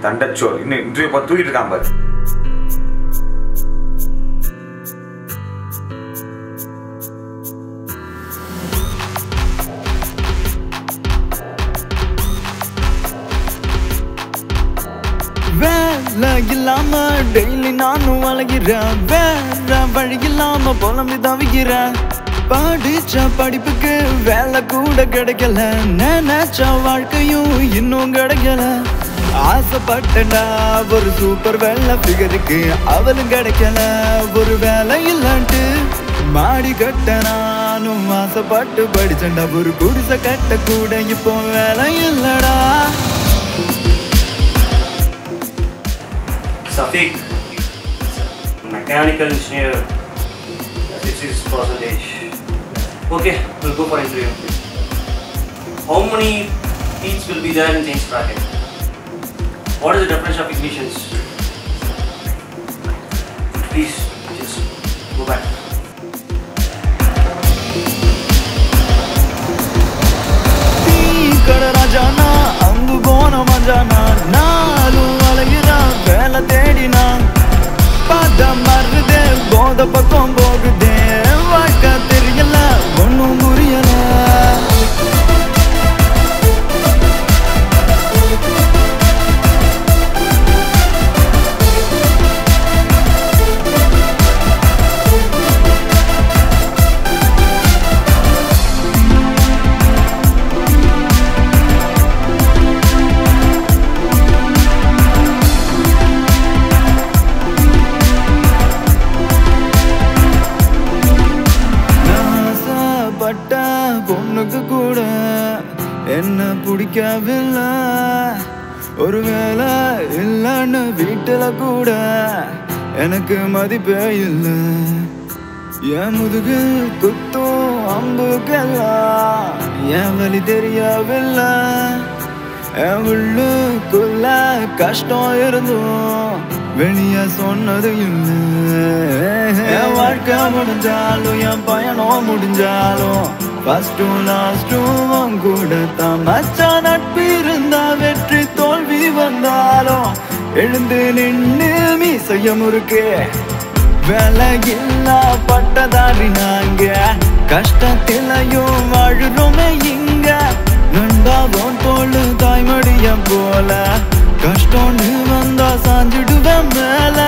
தண்டச்சோர் இன்னும் இன்டர்வியூ பார்த்து தூக்கிட்டு இருக்கான் பாரு வேலை இல்லாம டெய்லி நானும் அழகிறேன் வேற வழி இல்லாம புலம்பி தவிக்கிறேன் படிச்ச படிப்புக்கு வேலை கூட கிடைக்கல நினைச்ச வாழ்க்கையும் இன்னும் கிடைக்கல ஆசைப்பட்டா ஒரு சூப்பர் வெள்ள பிகருக்கு அவளும் கிடைக்கல ஒரு வேலை இல்லன்ட்டு மாடி கட்ட நானும் ஆசைப்பட்டு படிச்சேன்டா ஒரு குடிசை கட்ட கூட இப்போ வேலை இல்லடா Safiq, mechanical engineer, this is percentage. Okay, we'll go for interview. How many teeth will be there in James bracket? What is the definition of ignitions? Please, just go back. கட ராஜானா அங்கு போன மஜானா நாளும் அழகிறா வேலை தேடினா பார்த்தா மறுதே போத பக்கம் போகுதே வாழ்க்கை தெரியல ஒன்னும் புரியல நான் ஆசைப்பட்ட பொண்ணுக்கு கூட என்ன பிடிக்கவில்லை ஒருவேளை இல்லைன்னு வீட்டுல கூட எனக்கு மதிப்பே இல்லை என் முதுகு குத்தும் அம்புக்கெல்லாம் என் வழி தெரியவில்லை என் உள்ளுக்குள்ள கஷ்டம் இருந்தும் வெளிய சொன்னது இல்லை என் வாழ்க்கை முடிஞ்சாலும் என் பயணம் முடிஞ்சாலும் ஃபர்ஸ்டும் லாஸ்டும் உன் கூட தான் மச்சான் நட்பு இருந்தா வெற்றி தோல்வி வந்தாலும் எழுந்து நின்று மீசைய முறுக்கு வேலையில்லா பட்டதாரி நாங்க கஷ்டத்திலையும் வாழுறோமே இங்க நண்பாவும் தோளு தாய்மடிய போல கஷ்டம்னு வந்தா சாஞ்சிடுவேன் மேல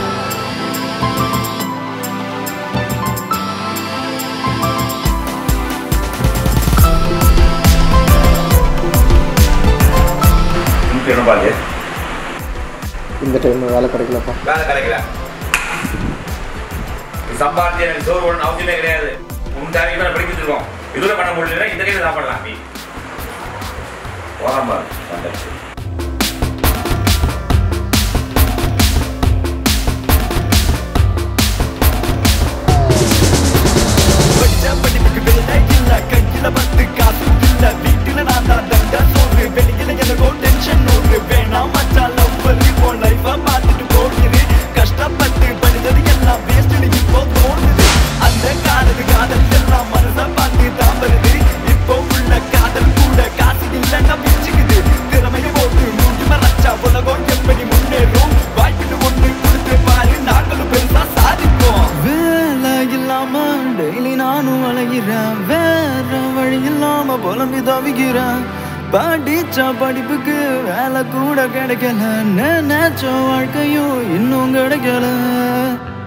இன்டர்வியூ பாரு இந்த டைம் வேலை கிடைக்கலப்பா வேலை கிடைக்கல நீ சம்பாதிச்சு எனக்கு சோறு போடணும் அவசியமே கிடையாது உன் தேவைக்கு தான் படிக்க வச்சிருக்கோம் இதுல பண்ண முடியல இந்த கையில சாப்பிடலாம் நீ போகாம வந்துடுச்சு படிச்ச படிப்புக்கு வேலை இல்ல கையில பத்து காசு இல்ல வீட்டுல நான் தான் தண்ட சோறு வெளியில எனக்கோ டென்ஷன் நோக்கு வேணாம் மச்சான் லவ் பண்ணி போ லைஃப பார்த்துட்டு போகிறது கஷ்டப்பட்டு படிச்சது எல்லாம் வேஸ்ட் இப்போ தோணுது அந்த காலத்து காதல் எல்லாம் மனச பார்த்து தான் வருது இப்போ உள்ள காதல் கூட காசு இல்லைன்னா பிச்சுக்குது திறமையை போட்டு மூடி மறைச்சா உலகம் எப்படி முன்னேறும் வாய்ப்புன்னு ஒண்ணு கொடுத்து பாரு நாங்களும் பெருசா சாதிப்போம் வேலை இல்லாம டெய்லி நானும் அழகிறேன் வேற வழி இல்லாம புலம்பி தவிக்கிறேன் படிச்ச படிப்புக்கு வேலை கூட கிடைக்கல நினைச்ச வாழ்க்கையும் இன்னும் கிடைக்கல